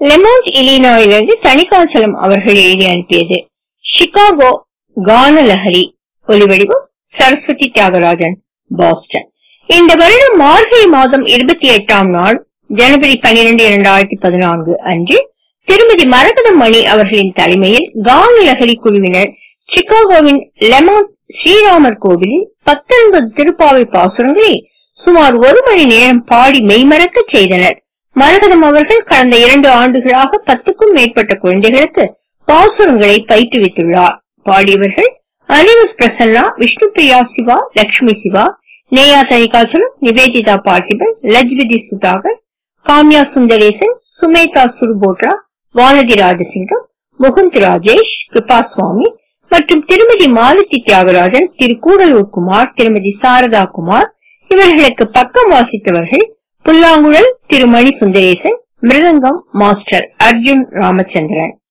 லெமோண்ட் இலினாயிலிருந்து தணிகாசலம் அவர்கள் எழுதி அனுப்பியது சிகாகோ கானலஹரி ஒலிவடிவம் சரஸ்வதி தியாகராஜன் பாஸ்டன் இந்த வருடம் மார்கழி மாதம் இருபத்தி எட்டாம் நாள் ஜனவரி பனிரெண்டு இரண்டாயிரத்தி பதினான்கு அன்று திருமதி மரகதம் மணி அவர்களின் தலைமையில் கானலஹரி குழுவினர் சிகாகோவின் லெமாண்ட் ஸ்ரீராமர் கோவிலில் பத்தொன்பது திருப்பாவை பாசுரங்களை சுமார் ஒரு மணி நேரம் பாடி மெய்மறக்க செய்தனர் மரகதம் அவர்கள் கடந்த இரண்டு ஆண்டுகளாக பத்துக்கும் மேற்பட்ட குழந்தைகளுக்கு பாசுரங்களை பயிற்றுவித்துள்ளார் பாடியவர்கள் அனிவஸ் பிரசன்னா விஷ்ணு பிரியா சிவா லட்சுமி சிவா நேயா தனிகாசலம் நிவேதிதா பார்த்திபன் லஜ்விதி சுதாகர் காம்யா சுந்தரேசன் சுமேதா சுருபோட்ரா வானதி ராஜசிங்கம் முகுந்த் ராஜேஷ் கிருபா சுவாமி மற்றும் திருமதி மாலதி தியாகராஜன் திரு கூடலூர் குமார் திருமதி சாரதா குமார் இவர்களுக்கு பக்கம் வாசித்தவர்கள் புல்லாங்குழல் திரு மணி சுந்தரேசன் மிருதங்கம் மாஸ்டர் அர்ஜுன் ராமச்சந்திரன்